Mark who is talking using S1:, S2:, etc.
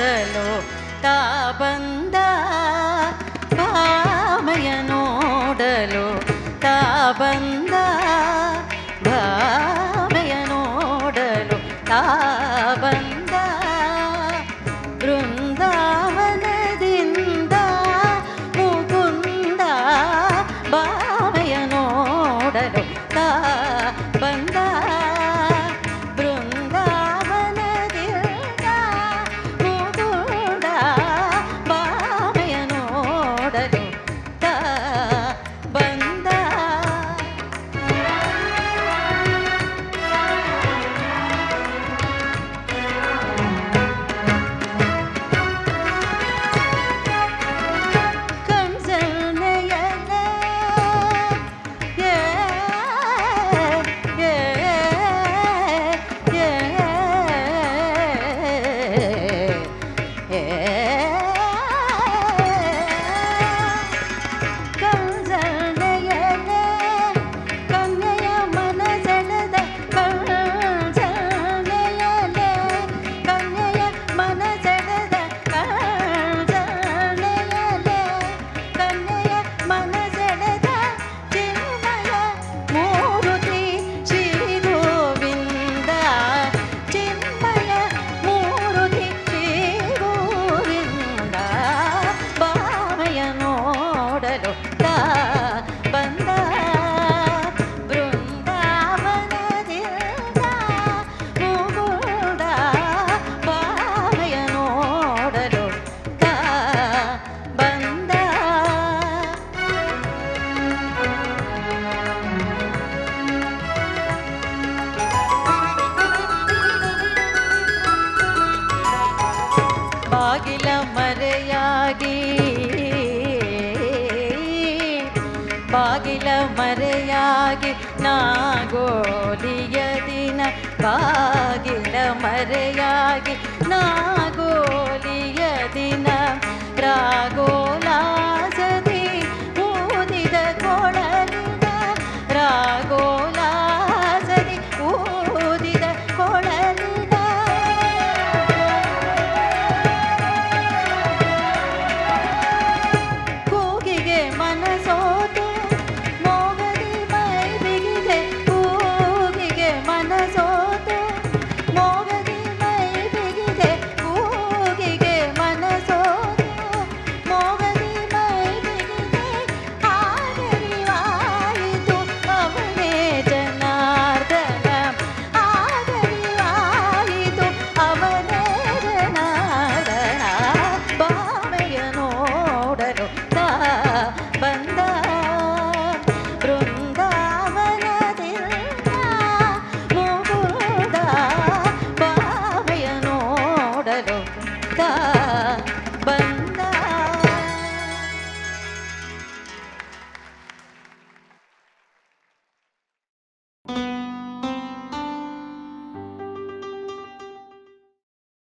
S1: ನೋಡಲು ತಾ ಬಂದ ಭಾಮಯ ನೋಡಲು ತಾ ಬಂದ ಭಾಮಯ ನೋಡಲು ತಾ ಬಂದ ಬೃಂದಾವನದಿಂದ ಮುಕುಂದ ಭಾಮಯ ನೋಡಲು ತಾ ಬಂದ ಬೃಂದಾವನದಿಂದ ಮುಕುಂದ ಭಾಮಯ ನೋಡಲು ತಾ ಬಂದ ಕಂಸನೆಯಲ ಏ ಏ ಏ ಕಂಸನೆಯಲ ಕನ್ಯೆಯ ಮನಸೆಳೆದ ಕಂಸನೆಯಲ ಕನ್ಯೆಯ ಮನಸೆಳೆದ ಕಂಸನೆಯಲ ಕನ್ಯೆಯ ಮನಸೆಳೆದ ಚಿನ್ಮಯ ಮೂರುತಿ ಶ್ರೀ ಗೋವಿಂದ ಚಿನ್ಮಯ ಮೂರುತಿ ಶ್ರೀ ಗೋವಿಂದ ಭಾಮಯ ನೋಡಲು ತಾ ಬಂದ ಬೃಂದಾವನದಿಂದ ಮುಗುಡ ಭಾಮಯ ನೋಡಲು ತಾ ಬಂದ ಬಾಗಿಲ ಮರೆಯಾಗಿ ಬಾಗಿಲ ಮರೆಯಾಗಿ ನಾಗೋಲಿಯ ದಿನ ಬಾಗಿಲ ಮರೆಯಾಗಿ ನಾಗೋ